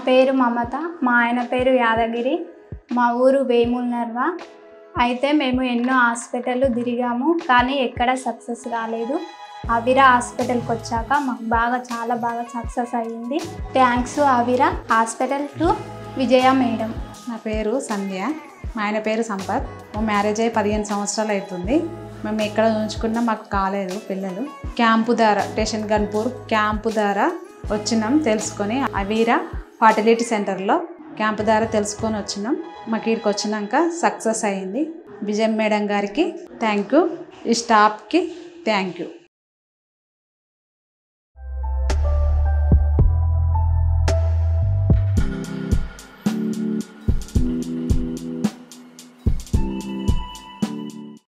పేరు మమత మా ఆయన పేరు యాదగిరి మా ఊరు వేములనర్వ అయితే మేము ఎన్నో హాస్పిటల్ తిరిగాము కానీ ఎక్కడ సక్సెస్ రాలేదు అవిరా హాస్పిటల్కి వచ్చాక మాకు బాగా చాలా బాగా సక్సెస్ అయ్యింది thanks Avira hospital to Vijaya madam నా పేరు సంధ్య మా ఆయన పేరు సంపత్ మా మ్యారేజ్ అయ్యి పదిహేను సంవత్సరాలు అవుతుంది మేము ఎక్కడ ఉంచుకున్నా మాకు కాలేదు పిల్లలు క్యాంపు ద్వారా స్టేషన్ గన్పూర్ క్యాంపు ద్వారా వచ్చినాం తెలుసుకొని అవీరా ఫర్టిలిటీ సెంటర్లో క్యాంపు ద్వారా తెలుసుకొని వచ్చినాం మాకు ఇక్కడికి వచ్చినాక సక్సెస్ అయ్యింది విజయం మేడం గారికి థ్యాంక్ యూ ఈ స్టాఫ్కి థ్యాంక్ యూ